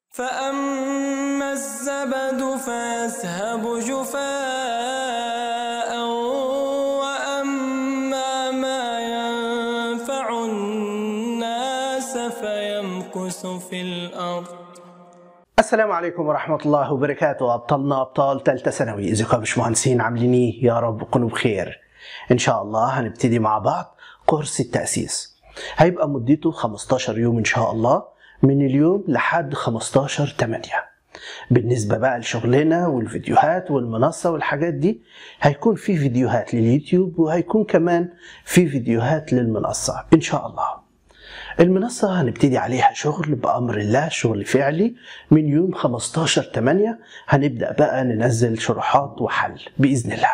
فأما الزبد فيذهب جفاء وأما ما ينفع الناس فيمكث في الأرض السلام عليكم ورحمة الله وبركاته أبطالنا أبطال تالتة ثانوي ازيكم يا باشمهندسين عاملين إيه؟ يا رب تكونوا بخير إن شاء الله هنبتدي مع بعض كورس التأسيس هيبقى مدته 15 يوم إن شاء الله من اليوم لحد 15 8 بالنسبة بقى لشغلنا والفيديوهات والمنصة والحاجات دي هيكون في فيديوهات لليوتيوب وهيكون كمان في فيديوهات للمنصة إن شاء الله المنصة هنبتدي عليها شغل بأمر الله شغل فعلي من يوم 15 8 هنبدأ بقى ننزل شروحات وحل بإذن الله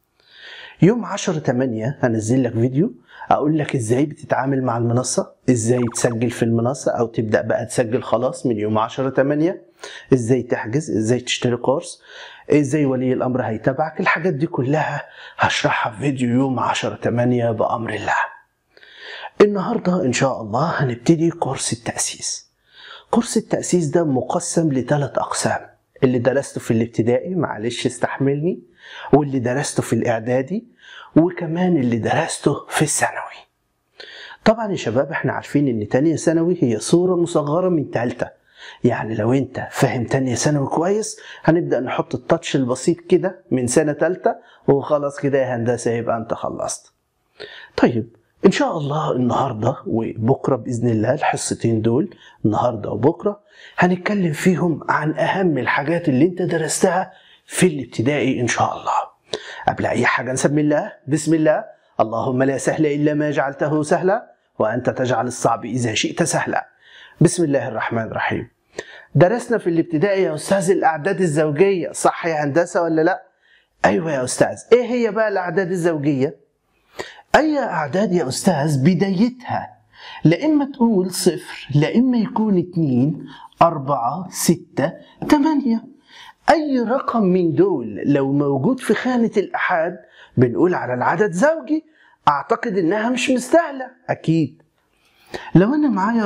يوم 10 8 هنزل لك فيديو اقول لك ازاي بتتعامل مع المنصه ازاي تسجل في المنصه او تبدا بقى تسجل خلاص من يوم 10 8 ازاي تحجز ازاي تشتري كورس ازاي ولي الامر هيتابعك الحاجات دي كلها هشرحها في فيديو يوم 10 8 بامر الله النهارده ان شاء الله هنبتدي كورس التاسيس كورس التاسيس ده مقسم لثلاث اقسام اللي درسته في الابتدائي معلش استحملني واللي درسته في الاعدادي وكمان اللي درسته في الثانوي طبعا يا شباب احنا عارفين ان تانية ثانوي هي صورة مصغرة من تالتة يعني لو انت فاهم تانية ثانوي كويس هنبدأ نحط التاتش البسيط كده من سنة تالتة وخلاص كده يا هندسة يبقى انت خلصت طيب ان شاء الله النهارده وبكره باذن الله الحصتين دول النهارده وبكره هنتكلم فيهم عن اهم الحاجات اللي انت درستها في الابتدائي ان شاء الله قبل اي حاجه نسمي الله بسم الله اللهم لا سهل الا ما جعلته سهلا وانت تجعل الصعب اذا شئت سهلا بسم الله الرحمن الرحيم درسنا في الابتدائي يا استاذ الاعداد الزوجيه صح يا هندسه ولا لا ايوه يا استاذ ايه هي بقى الاعداد الزوجيه أي أعداد يا أستاذ بدايتها لا إما تقول صفر لا إما يكون اتنين أربعة ستة تمانية أي رقم من دول لو موجود في خانة الأحاد بنقول على العدد زوجي أعتقد إنها مش مستاهلة أكيد لو أنا معايا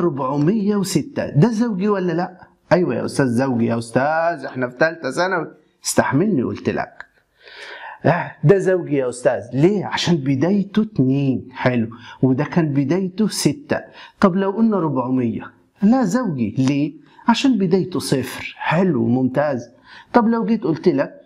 406 ده زوجي ولا لأ؟ أيوة يا أستاذ زوجي يا أستاذ إحنا في تالتة ثانوي استحملني قلت لك آه ده زوجي يا أستاذ ليه؟ عشان بدايته اتنين حلو وده كان بدايته ستة طب لو قلنا 400 لا زوجي ليه؟ عشان بدايته صفر حلو ممتاز طب لو جيت قلت لك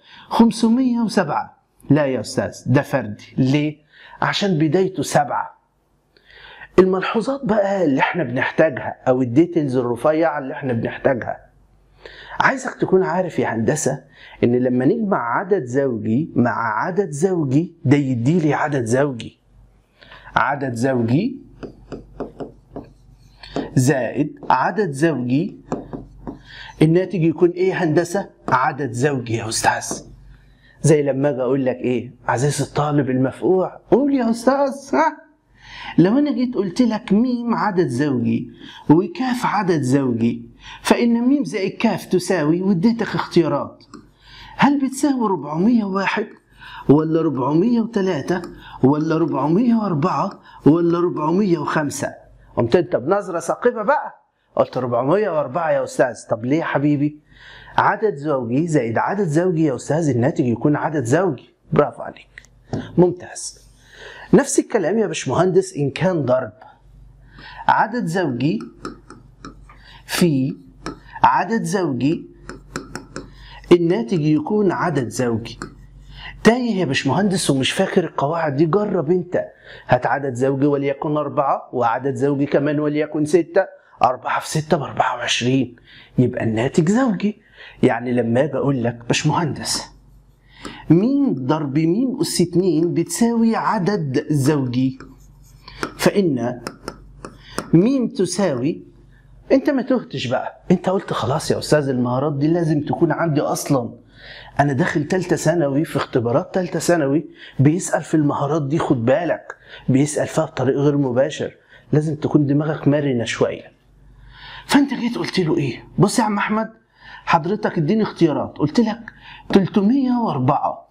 507 لا يا أستاذ ده فردي ليه؟ عشان بدايته سبعة الملحوظات بقى اللي احنا بنحتاجها او الديتيلز الرفيعة اللي احنا بنحتاجها عايزك تكون عارف يا هندسة ان لما نجمع عدد زوجي مع عدد زوجي ده يديلي عدد زوجي عدد زوجي زائد عدد زوجي الناتج يكون ايه هندسة عدد زوجي يا استاذ زي لما اجي اقول لك ايه عزيز الطالب المفقوع قول يا استاذ ها لو انا جيت قلت لك ميم عدد زوجي وكاف عدد زوجي فان ميم زائد كاف تساوي واديتك اختيارات هل بتساوي 401 ولا 403 ولا 404 ولا 405 قمت انت بنظره ثاقبه بقى قلت 404 يا استاذ طب ليه يا حبيبي عدد زوجي زائد عدد زوجي يا استاذ الناتج يكون عدد زوجي برافو عليك ممتاز نفس الكلام يا باشمهندس ان كان ضرب عدد زوجي في عدد زوجي الناتج يكون عدد زوجي تايه يا باشمهندس ومش فاكر القواعد دي جرب انت هات عدد زوجي وليكن أربعة وعدد زوجي كمان وليكن ستة أربعة في ستة بأربعة وعشرين يبقى الناتج زوجي يعني لما أجي أقول لك باشمهندس ميم ضرب ميم أس اتنين بتساوي عدد زوجي فإن ميم تساوي انت ما تهتش بقى انت قلت خلاص يا استاذ المهارات دي لازم تكون عندي اصلا انا داخل تالتة ثانوي في اختبارات تالتة ثانوي بيسأل في المهارات دي خد بالك بيسأل فيها بطريق غير مباشر لازم تكون دماغك مرنة شوية فانت جيت قلت له ايه بص يا عم احمد حضرتك اديني اختيارات قلت لك 304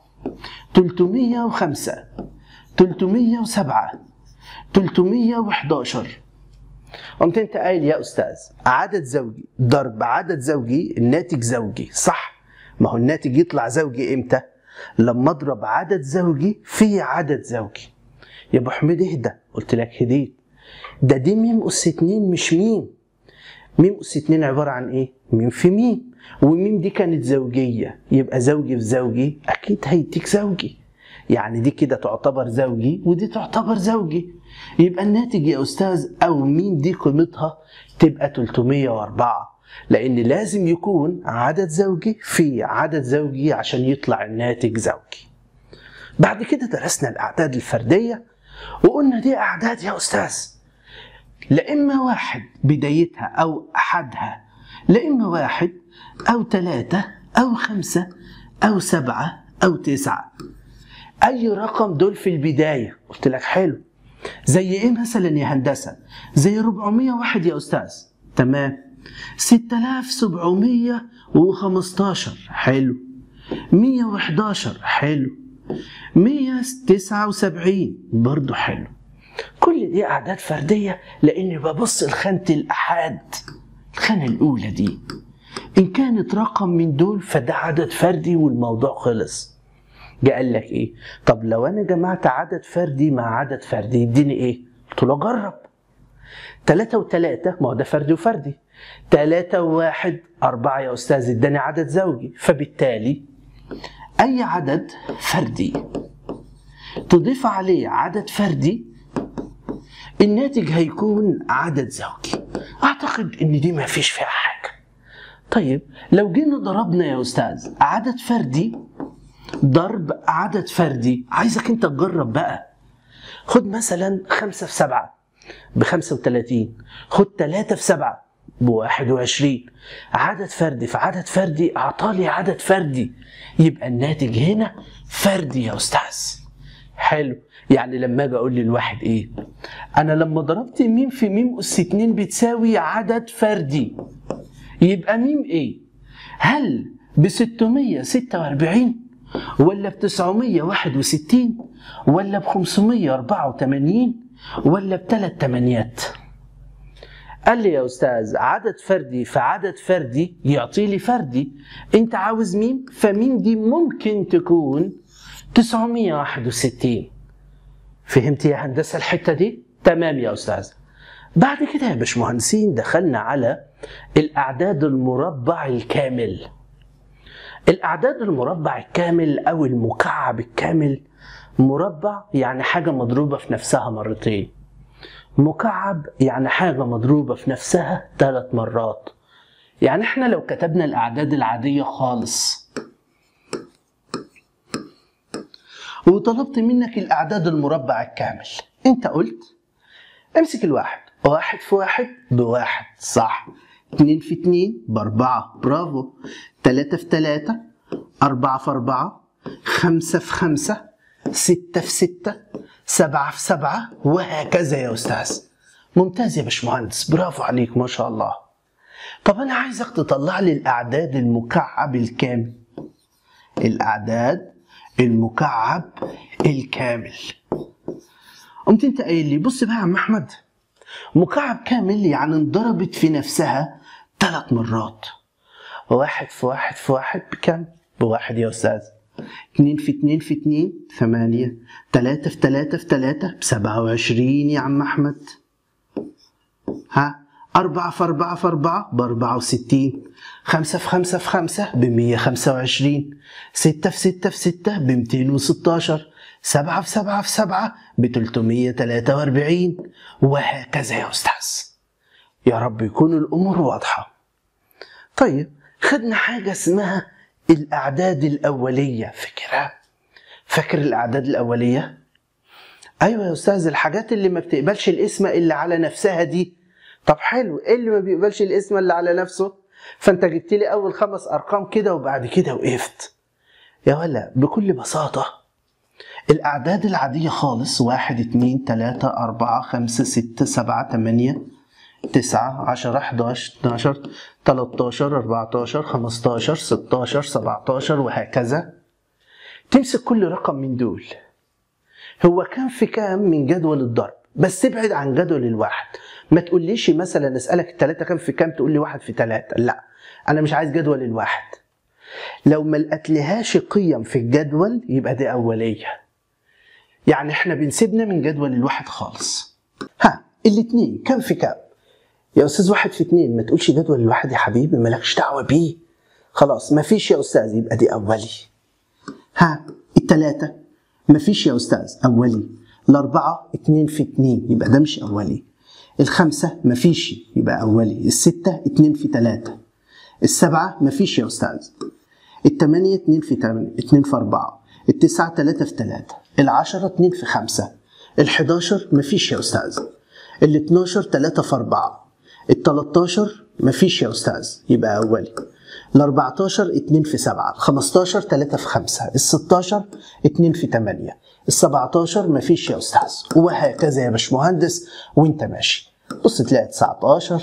305 307 311 قمت انت قايل يا استاذ عدد زوجي ضرب عدد زوجي الناتج زوجي صح ما هو الناتج يطلع زوجي امتى لما اضرب عدد زوجي في عدد زوجي يا ابو حميد اهدى قلت لك هديت ده دي ميم اس اتنين مش ميم ميم اس اتنين عباره عن ايه ميم في ميم وميم دي كانت زوجيه يبقى زوجي في زوجي اكيد هيديك زوجي يعني دي كده تعتبر زوجي ودي تعتبر زوجي يبقى الناتج يا استاذ او مين دي قيمتها تبقى 304 لان لازم يكون عدد زوجي في عدد زوجي عشان يطلع الناتج زوجي بعد كده درسنا الاعداد الفرديه وقلنا دي اعداد يا استاذ لا اما واحد بدايتها او احدها لا اما واحد او ثلاثه او خمسه او سبعه او تسعه اي رقم دول في البدايه قلت لك حلو زي ايه مثلا يا هندسه زي 401 يا استاذ تمام 6715 حلو 111 حلو 179 برضو حلو كل دي اعداد فرديه لاني ببص لخانه الاحاد الخانه الاولى دي ان كانت رقم من دول فده عدد فردي والموضوع خلص جه قال لك ايه طب لو انا جمعت عدد فردي مع عدد فردي يديني ايه قلت له جرب تلاتة وتلاتة ما هو ده فردي وفردي تلاتة وواحد أربعة يا أستاذ اداني عدد زوجي فبالتالي أي عدد فردي تضيف عليه عدد فردي الناتج هيكون عدد زوجي أعتقد إن دي ما فيش فيها حاجة طيب لو جينا ضربنا يا أستاذ عدد فردي ضرب عدد فردي عايزك انت تجرب بقى خد مثلا خمسة في سبعة بخمسة وتلاتين خد تلاتة في سبعة بواحد وعشرين عدد فردي في عدد فردي أعطالي عدد فردي يبقى الناتج هنا فردي يا أستاذ حلو يعني لما اجي اقول للواحد ايه انا لما ضربت ميم في ميم اس اتنين بتساوي عدد فردي يبقى ميم ايه هل ب 646 ولا ب 961 ولا ب 584 ولا بثلاث تمانيات قال لي يا استاذ عدد فردي فعدد فردي يعطي لي فردي انت عاوز ميم فميم دي ممكن تكون 961 فهمت يا هندسه الحته دي تمام يا استاذ بعد كده يا باشمهندسين دخلنا على الاعداد المربع الكامل الأعداد المربع الكامل أو المكعب الكامل مربع يعني حاجة مضروبة في نفسها مرتين مكعب يعني حاجة مضروبة في نفسها ثلاث مرات يعني احنا لو كتبنا الأعداد العادية خالص وطلبت منك الأعداد المربع الكامل انت قلت امسك الواحد واحد في واحد بواحد صح اتنين في اتنين باربعة برافو تلاتة في تلاتة أربعة في أربعة خمسة في خمسة ستة في ستة سبعة في سبعة وهكذا يا أستاذ ممتاز يا باشمهندس برافو عليك ما شاء الله طب أنا عايزك تطلع لي الأعداد المكعب الكامل الأعداد المكعب الكامل قمت انت قايل لي بص بقى يا عم احمد مكعب كامل يعني انضربت في نفسها ثلاث مرات واحد في واحد في واحد بكم؟ بواحد يا أستاذ اتنين في اتنين في اتنين ثمانية تلاتة في تلاتة في تلاتة بسبعة وعشرين يا عم أحمد ها أربعة في أربعة في أربعة بأربعة وستين خمسة في خمسة في خمسة بمية خمسة وعشرين ستة في ستة في ستة بمتين وستاشر سبعة في سبعة في سبعة بتلتمية تلاتة وأربعين وهكذا يا أستاذ يا رب يكون الأمور واضحة طيب خدنا حاجة اسمها الأعداد الأولية فاكرها؟ فاكر الأعداد الأولية؟ أيوة يا أستاذ الحاجات اللي ما بتقبلش الاسم اللي على نفسها دي طب حلو إيه اللي ما بيقبلش الاسم اللي على نفسه؟ فأنت جبت لي أول خمس أرقام كده وبعد كده وقفت يا ولا بكل بساطة الأعداد العادية خالص واحد اتنين تلاتة أربعة خمسة ستة سبعة تمانية تسعة عشرة حداشر اتناشر تلاتاشر أربعتاشر خمستاشر ستاشر سبعتاشر وهكذا تمسك كل رقم من دول هو كام في كام من جدول الضرب بس ابعد عن جدول الواحد ما تقوليش مثلا اسالك الثلاثه كام في كام تقول لي واحد في ثلاثه لا انا مش عايز جدول الواحد لو ما لقتلهاش قيم في الجدول يبقى دي اوليه يعني احنا بنسيبنا من جدول الواحد خالص ها الاثنين كام في كام يا استاذ واحد في اتنين ما تقولش جدول الواحد يا حبيبي مالكش دعوه بيه خلاص ما فيش يا استاذ يبقى دي اولي ها التلاتة ما فيش يا استاذ اولي الاربعه اتنين في اتنين يبقى ده مش اولي الخمسه ما فيش يبقى اولي السته اتنين في تلاته السبعه ما فيش يا استاذ التمانية اتنين في تمانية اتنين في أربعة التسعة تلاتة في تلاتة العشرة اتنين في خمسة الحداشر مفيش يا أستاذ الاتناشر تلاتة في أربعة التلاتاشر مفيش يا أستاذ يبقى أولي الأربعتاشر اتنين في سبعة الخمستاشر تلاتة في خمسة الستاشر اتنين في تمانية السبعتاشر مفيش يا أستاذ وهكذا يا باشمهندس وانت ماشي بص تلاقي 19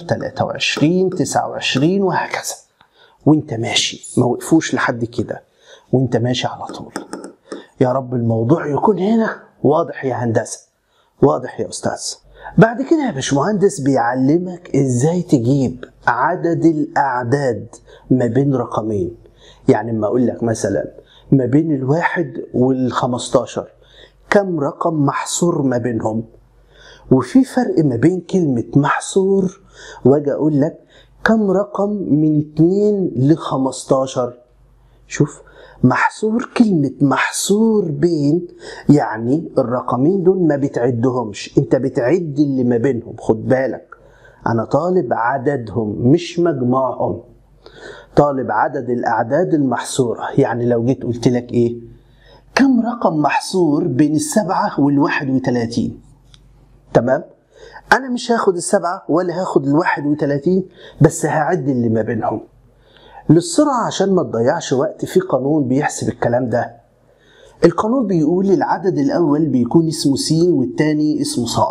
23 29 وهكذا وانت ماشي ما وقفوش لحد كده وانت ماشي على طول يا رب الموضوع يكون هنا واضح يا هندسه واضح يا استاذ بعد كده يا باشمهندس بيعلمك ازاي تجيب عدد الاعداد ما بين رقمين يعني اما اقول لك مثلا ما بين الواحد والخمستاشر كم رقم محصور ما بينهم وفي فرق ما بين كلمة محصور واجي اقول لك كم رقم من 2 ل 15 شوف محصور كلمة محصور بين يعني الرقمين دول ما بتعدهمش انت بتعد اللي ما بينهم خد بالك انا طالب عددهم مش مجموعهم طالب عدد الاعداد المحصورة يعني لو جيت قلت لك ايه كم رقم محصور بين السبعة والواحد وثلاثين تمام انا مش هاخد السبعة ولا هاخد الواحد وثلاثين بس هعد اللي ما بينهم للسرعة عشان ما تضيعش وقت في قانون بيحسب الكلام ده القانون بيقول العدد الأول بيكون اسمه س والتاني اسمه ص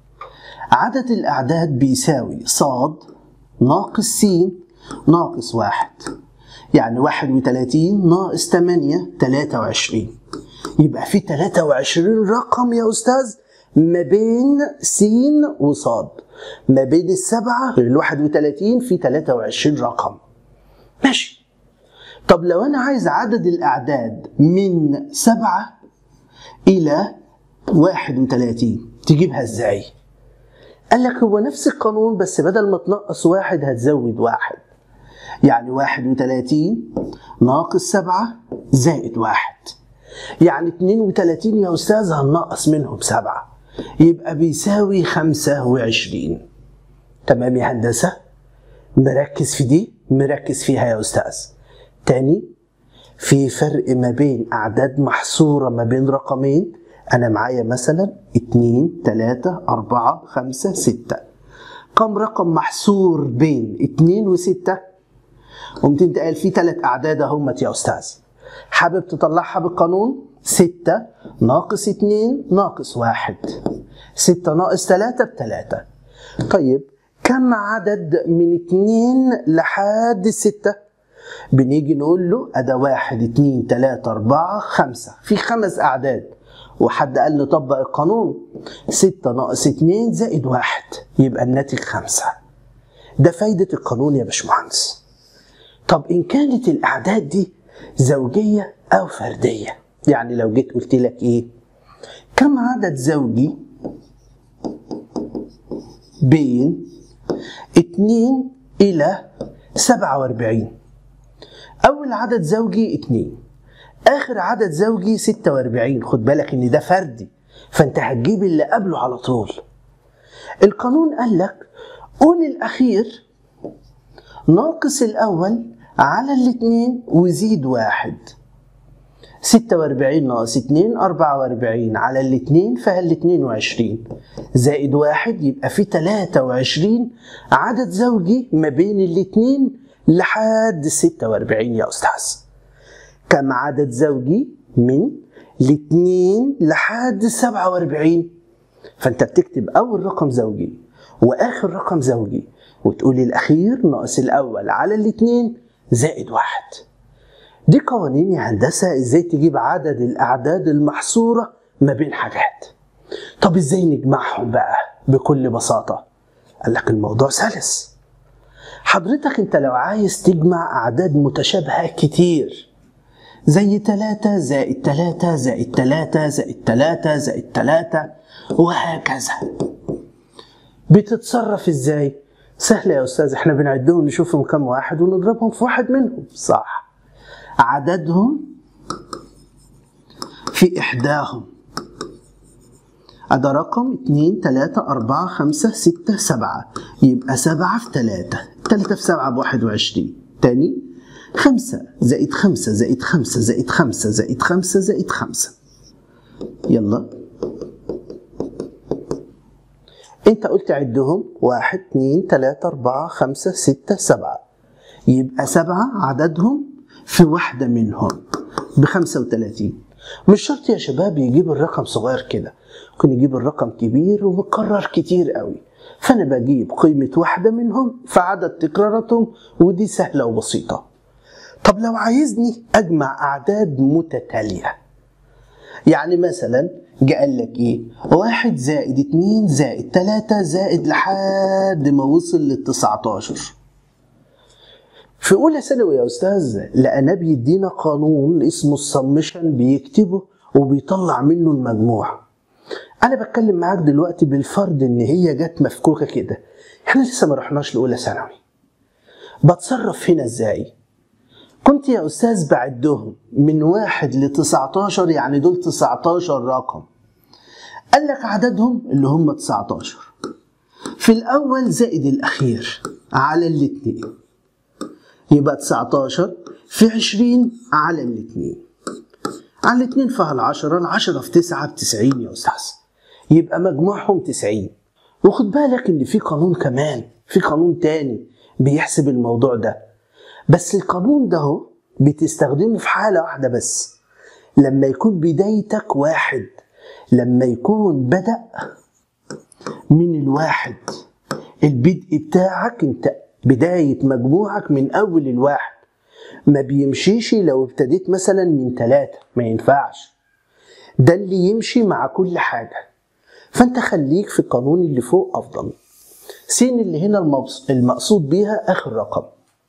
عدد الأعداد بيساوي ص ناقص س ناقص واحد يعني واحد وتلاتين ناقص تمانية تلاتة وعشرين يبقى في تلاتة وعشرين رقم يا أستاذ ما بين س وصاد ما بين السبعة الواحد وتلاتين في تلاتة وعشرين رقم ماشي طب لو أنا عايز عدد الأعداد من سبعة إلى واحد وتلاتين تجيبها إزاي؟ قال لك هو نفس القانون بس بدل ما تنقص واحد هتزود واحد يعني واحد وتلاتين ناقص سبعة زائد واحد يعني اتنين وتلاتين يا أستاذ هننقص منهم سبعة يبقى بيساوي خمسة وعشرين تمام يا هندسة مركز في دي مركز فيها يا أستاذ تاني في فرق ما بين أعداد محصورة ما بين رقمين أنا معايا مثلا اتنين تلاتة أربعة خمسة ستة كم رقم محصور بين اتنين وستة قمت انت قال في تلات أعداد اهمت يا أستاذ حابب تطلعها بالقانون ستة ناقص اتنين ناقص واحد ستة ناقص تلاتة بتلاتة طيب كم عدد من اتنين لحد ستة بنيجي نقول له أدا واحد اتنين تلاتة أربعة خمسة في خمس أعداد وحد قال نطبق القانون ستة ناقص اتنين زائد واحد يبقى الناتج خمسة ده فايدة القانون يا باشمهندس طب إن كانت الأعداد دي زوجية أو فردية يعني لو جيت قلت لك إيه كم عدد زوجي بين اتنين إلى سبعة واربعين أول عدد زوجي اتنين آخر عدد زوجي ستة واربعين خد بالك إن ده فردي فأنت هتجيب اللي قبله على طول القانون قال لك قول الأخير ناقص الأول على الاتنين وزيد واحد ستة واربعين ناقص اتنين أربعة واربعين على الاتنين فيها الاتنين وعشرين زائد واحد يبقى في تلاتة وعشرين عدد زوجي ما بين الاتنين لحد ستة واربعين يا أستاذ كم عدد زوجي من الاتنين لحد سبعة واربعين فأنت بتكتب أول رقم زوجي وآخر رقم زوجي وتقولي الأخير ناقص الأول على الاتنين زائد واحد دي قوانين يا هندسة ازاي تجيب عدد الأعداد المحصورة ما بين حاجات طب ازاي نجمعهم بقى بكل بساطة قال لك الموضوع سلس حضرتك انت لو عايز تجمع اعداد متشابهة كتير زي تلاتة زائد تلاتة زائد تلاتة زائد تلاتة زائد تلاتة وهكذا بتتصرف ازاي سهل يا استاذ احنا بنعدهم نشوفهم كم واحد ونضربهم في واحد منهم صح عددهم في إحداهم هذا رقم اتنين تلاتة أربعة خمسة ستة سبعة يبقى سبعة في تلاتة تلاتة في سبعة بواحد وعشرين تاني خمسة زائد خمسة زائد خمسة زائد خمسة زائد خمسة زائد خمسة يلا انت قلت عدهم واحد اتنين تلاتة أربعة خمسة ستة سبعة يبقى سبعة عددهم في واحدة منهم بخمسة وتلاتين مش شرط يا شباب يجيب الرقم صغير كده ممكن يجيب الرقم كبير ومكرر كتير قوي فأنا بجيب قيمة واحدة منهم في عدد تكراراتهم ودي سهلة وبسيطة طب لو عايزني أجمع أعداد متتالية يعني مثلا جه قال لك ايه واحد زائد اتنين زائد تلاتة زائد لحد ما وصل للتسعتاشر في اولى ثانوي يا استاذ لقيناه بيدينا قانون اسمه السمشن بيكتبه وبيطلع منه المجموع انا بتكلم معاك دلوقتي بالفرض ان هي جت مفكوكه كده احنا لسه ما رحناش لاولى ثانوي بتصرف هنا ازاي كنت يا استاذ بعدهم من واحد ل 19 يعني دول 19 رقم قال لك عددهم اللي هم 19 في الاول زائد الاخير على الاثنين يبقى 19 في 20 على الاثنين على الاثنين فيها العشرة العشرة في 9 ب 90 يا أستاذ يبقى مجموعهم 90 وخد بالك إن في قانون كمان في قانون تاني بيحسب الموضوع ده بس القانون ده هو بتستخدمه في حالة واحدة بس لما يكون بدايتك واحد لما يكون بدأ من الواحد البدء بتاعك انت بداية مجموعك من أول الواحد ما بيمشيش لو ابتديت مثلا من ثلاثة ما ينفعش ده اللي يمشي مع كل حاجة فأنت خليك في القانون اللي فوق أفضل س اللي هنا المبس- المقصود بيها آخر رقم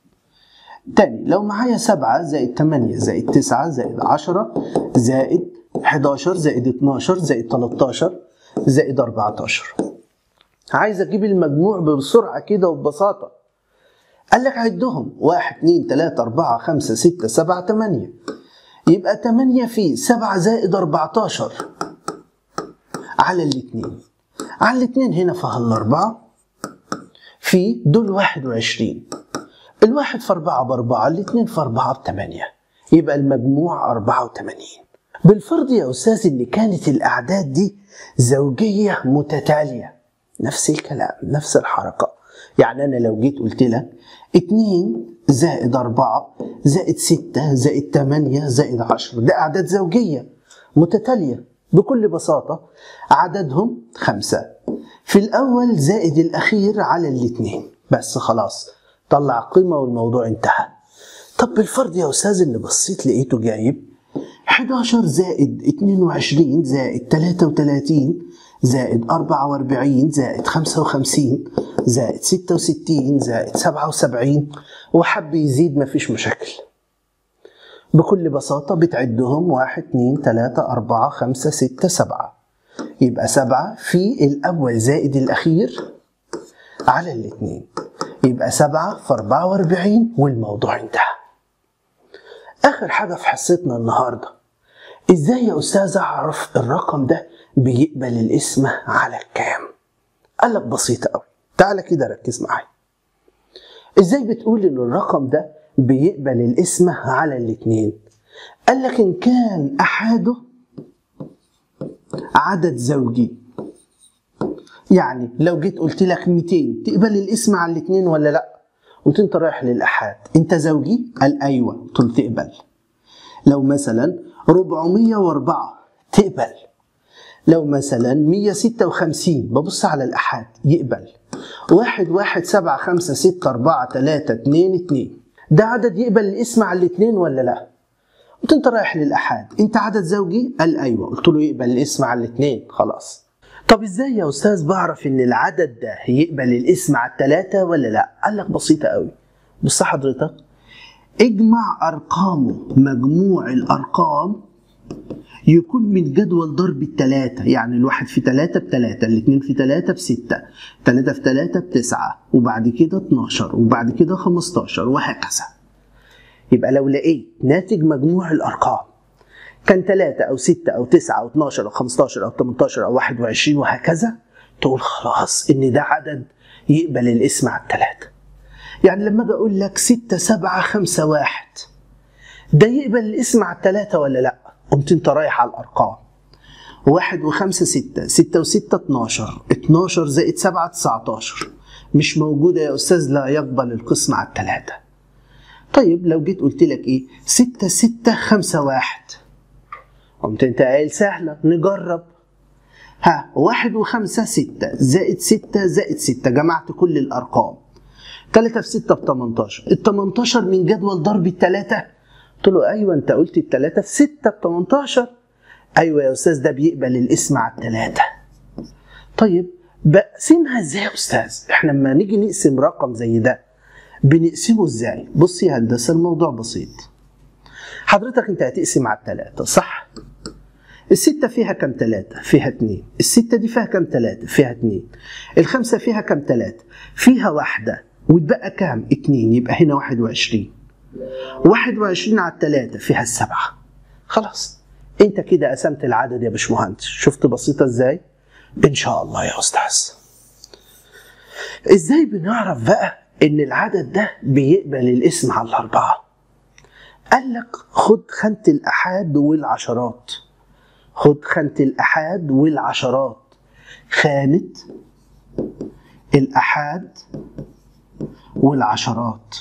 تاني لو معايا سبعة زائد تمانية زائد تسعة زائد عشرة زائد 11 زائد 12 زائد 13 زائد 14 عايز اجيب المجموع بسرعة كده وببساطة قال لك عدهم واحد اتنين تلاتة أربعة خمسة ستة سبعة تمانية يبقى تمانية في سبعة زائد أربعتاشر على الاتنين على الاتنين هنا فيها الأربعة في دول واحد وعشرين الواحد في أربعة بأربعة الاتنين في أربعة بتمانية يبقى المجموع أربعة وتمانين بالفرض يا أستاذ إن كانت الأعداد دي زوجية متتالية نفس الكلام نفس الحركة يعني أنا لو جيت قلت لك اتنين زائد أربعة زائد ستة زائد تمانية زائد عشرة ده أعداد زوجية متتالية بكل بساطة عددهم خمسة في الأول زائد الأخير على الاتنين بس خلاص طلع قيمة والموضوع انتهى طب بالفرض يا أستاذ اللي بصيت لقيته جايب 11 زائد 22 زائد 33 زائد 44 زائد 55 زائد 66 زائد 77 وحب يزيد مفيش مشاكل بكل بساطة بتعدهم واحد اتنين تلاتة أربعة خمسة ستة سبعة يبقى سبعة في الأول زائد الأخير على الاتنين يبقى سبعة في أربعة وأربعين والموضوع انتهى آخر حاجة في حصتنا النهاردة إزاي يا أستاذ أعرف الرقم ده بيقبل الاسم على كام قال لك بسيطة أوي تعالى كده ركز معايا إزاي بتقول إن الرقم ده بيقبل الاسم على الاتنين قال لك إن كان أحاده عدد زوجي يعني لو جيت قلت لك 200 تقبل الاسم على الاثنين ولا لا قلت انت رايح للاحاد انت زوجي قال ايوه قلت له تقبل لو مثلا 404 تقبل لو مثلا 156 ببص على الاحاد يقبل واحد واحد سبعة خمسة ستة أربعة تلاتة اتنين اتنين ده عدد يقبل الاسم على الاتنين ولا لا؟ قلت انت رايح للاحاد انت عدد زوجي قال ايوه قلت له يقبل الاسم على الاتنين خلاص طب ازاي يا استاذ بعرف ان العدد ده يقبل الاسم على التلاتة ولا لا قال لك بسيطة قوي بص حضرتك اجمع ارقامه مجموع الارقام يكون من جدول ضرب التلاتة يعني الواحد في تلاتة بتلاتة الاتنين في تلاتة بستة تلاتة في تلاتة بتسعة وبعد كده اتناشر وبعد كده خمستاشر وهكذا يبقى لو لقيت ناتج مجموع الأرقام كان تلاتة أو ستة أو تسعة أو اتناشر أو خمستاشر أو تمنتاشر أو واحد وعشرين وهكذا تقول خلاص إن ده عدد يقبل الاسم على التلاتة يعني لما أجي أقول لك ستة سبعة خمسة واحد ده يقبل الاسم على التلاتة ولا لأ؟ قمت انت رايح على الارقام واحد وخمسة ستة ستة وستة اتناشر اتناشر زائد سبعة تسعتاشر مش موجودة يا أستاذ لا يقبل القسم على التلاتة طيب لو جيت قلت لك إيه ستة ستة خمسة واحد قمت أنت قايل سهلة نجرب ها واحد وخمسة ستة زائد ستة زائد ستة جمعت كل الأرقام تلاتة في ستة بتمنتاشر التمنتاشر من جدول ضرب التلاتة قلت له ايوه انت قلت التلاتة في 6 ب 18 ايوه يا استاذ ده بيقبل الاسم على التلاتة طيب بقسمها ازاي يا استاذ احنا لما نيجي نقسم رقم زي ده بنقسمه ازاي بص يا هندسه الموضوع بسيط حضرتك انت هتقسم على التلاتة صح الستة فيها كم تلاتة؟ فيها اتنين الستة دي فيها كم تلاتة؟ فيها اتنين الخمسة فيها كم تلاتة؟ فيها واحدة وتبقى كام؟ اتنين يبقى هنا واحد وعشرين 21 على التلاتة فيها السبعة خلاص انت كده قسمت العدد يا باشمهندس شفت بسيطة ازاي ان شاء الله يا استاذ ازاي بنعرف بقى ان العدد ده بيقبل الاسم على الاربعة قال لك خد خانة الاحاد والعشرات خد خانة الاحاد والعشرات خانة الاحاد والعشرات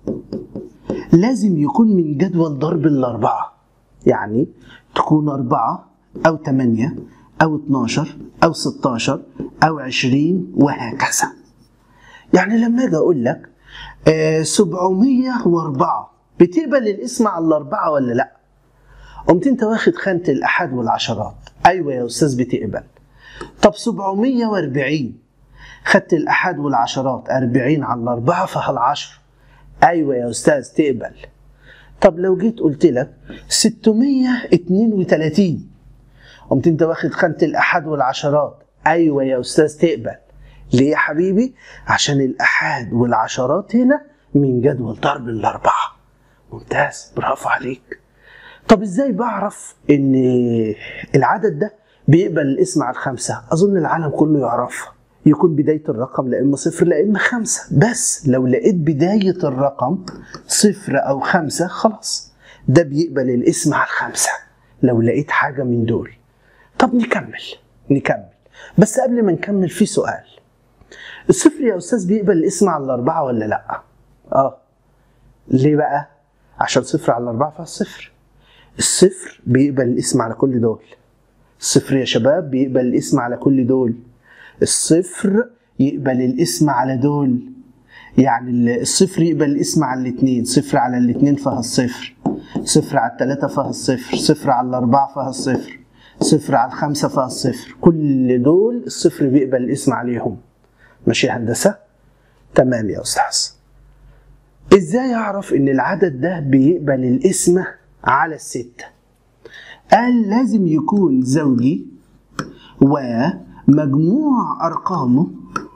لازم يكون من جدول ضرب الأربعة يعني تكون أربعة أو تمانية أو اتناشر أو ستاشر أو عشرين وهكذا يعني لما أجي أقول لك سبعمية وأربعة بتقبل الاسم على الأربعة ولا لأ؟ قمت أنت واخد خانة الأحاد والعشرات أيوة يا أستاذ بتقبل طب سبعمية وأربعين خدت الأحاد والعشرات أربعين على الأربعة فيها العشر ايوه يا استاذ تقبل طب لو جيت قلت لك 632 قمت انت واخد خانه الاحاد والعشرات ايوه يا استاذ تقبل ليه يا حبيبي عشان الاحاد والعشرات هنا من جدول ضرب الاربعه ممتاز برافو عليك طب ازاي بعرف ان العدد ده بيقبل الاسم على الخمسه اظن العالم كله يعرفها يكون بداية الرقم لا إما صفر لا إما خمسة بس لو لقيت بداية الرقم صفر أو خمسة خلاص ده بيقبل الاسم على الخمسة لو لقيت حاجة من دول طب نكمل نكمل بس قبل ما نكمل في سؤال الصفر يا أستاذ بيقبل الاسم على الأربعة ولا لأ؟ آه ليه بقى؟ عشان صفر على الأربعة فيها الصفر الصفر بيقبل الاسم على كل دول الصفر يا شباب بيقبل الاسم على كل دول الصفر يقبل الاسم على دول يعني الصفر يقبل الاسم على الاثنين صفر على الاثنين فيها الصفر صفر على الثلاثة فيها الصفر صفر على الأربعة فيها الصفر صفر على الخمسة فيها الصفر كل دول الصفر بيقبل الاسم عليهم ماشي يا هندسة تمام يا أستاذ ازاي اعرف ان العدد ده بيقبل الاسم على الستة قال لازم يكون زوجي ومجموع ارقامه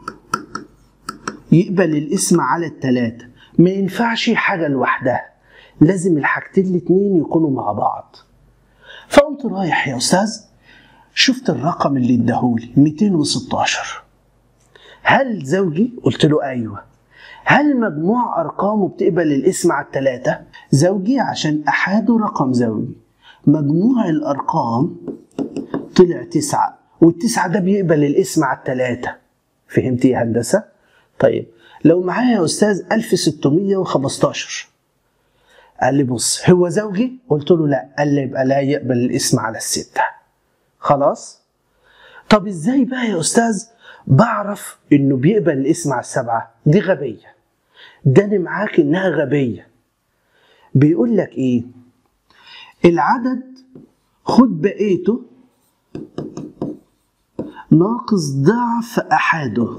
يقبل الاسم على التلاتة ما ينفعش حاجة لوحدها لازم الحاجتين الاتنين يكونوا مع بعض فقمت رايح يا استاذ شفت الرقم اللي اداهولي 216 هل زوجي قلت له ايوه هل مجموع ارقامه بتقبل الاسم على التلاتة زوجي عشان احاده رقم زوجي مجموع الارقام طلع تسعة والتسعة ده بيقبل الاسم على التلاتة فهمت يا هندسة طيب لو معايا يا استاذ 1615 قال لي بص هو زوجي قلت له لا قال لي يبقى لا يقبل الاسم على الستة خلاص طب ازاي بقى يا استاذ بعرف انه بيقبل الاسم على السبعة دي غبية ده انا معاك انها غبية بيقول لك ايه العدد خد بقيته ناقص ضعف أحاده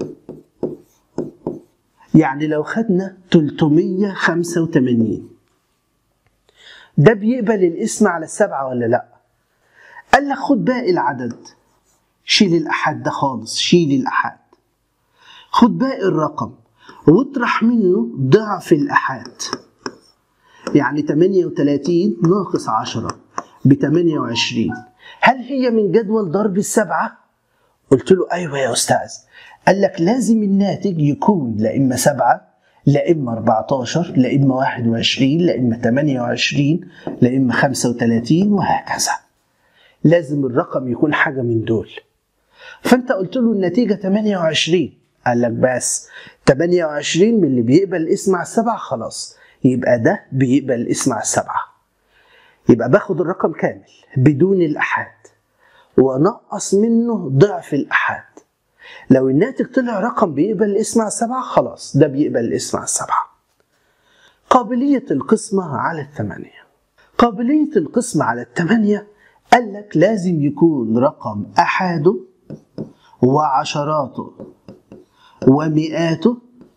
يعني لو خدنا 385 ده بيقبل الاسم على السبعة ولا لأ؟ قال لك خد باقي العدد شيل الأحد ده خالص شيل الأحد خد باقي الرقم واطرح منه ضعف الأحاد يعني 38 ناقص 10 ب 28 هل هي من جدول ضرب السبعة؟ قلت له أيوة يا أستاذ قال لك لازم الناتج يكون لا إما سبعة لا إما 14 لا إما 21 لا إما 28 لا إما 35 وهكذا لازم الرقم يكون حاجة من دول فأنت قلت له النتيجة 28 قال لك بس 28 من اللي بيقبل الاسم على السبعة خلاص يبقى ده بيقبل الاسم على السبعة يبقى باخد الرقم كامل بدون الأحاد ونقص منه ضعف الأحاد لو الناتج طلع رقم بيقبل الاسم على السبعة خلاص ده بيقبل الاسم على السبعة قابلية القسمة على الثمانية قابلية القسمة على الثمانية قال لك لازم يكون رقم أحاده وعشراته ومئاته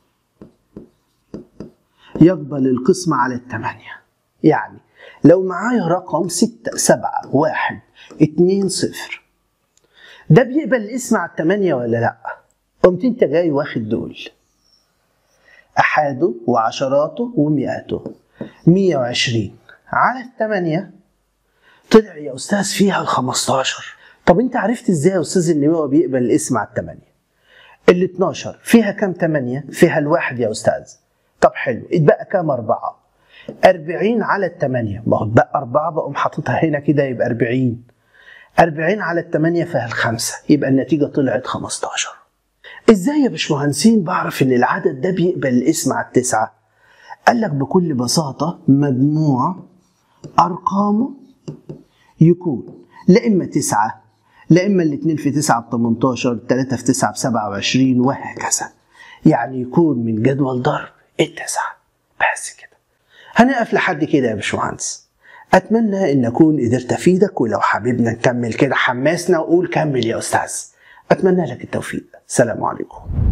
يقبل القسمة على الثمانية يعني لو معايا رقم ستة سبعة واحد اتنين صفر ده بيقبل الاسم على الثمانية ولا لأ؟ قمت انت جاي واخد دول أحاده وعشراته ومئاته مية وعشرين على الثمانية طلع يا أستاذ فيها الخمستاشر طب انت عرفت ازاي يا أستاذ ان هو بيقبل الاسم على الثمانية ال 12 فيها كام 8 فيها الواحد يا استاذ طب حلو اتبقى كام أربعة 40 على الثمانية ما هو اتبقى أربعة بقوم حاططها هنا كده يبقى 40 40 على الثمانية فيها الخمسة يبقى النتيجة طلعت 15 ازاي يا باشمهندسين بعرف ان العدد ده بيقبل الاسم على التسعة قال لك بكل بساطة مجموع أرقامه يكون لا إما تسعة لا إما الاتنين في تسعة ب 18 التلاتة في تسعة ب 27 وهكذا يعني يكون من جدول ضرب التسعة بس كده هنقف لحد كده يا باشمهندس أتمنى إن أكون قدرت أفيدك ولو حاببنا نكمل كده حماسنا وقول كمل يا أستاذ أتمنى لك التوفيق سلام عليكم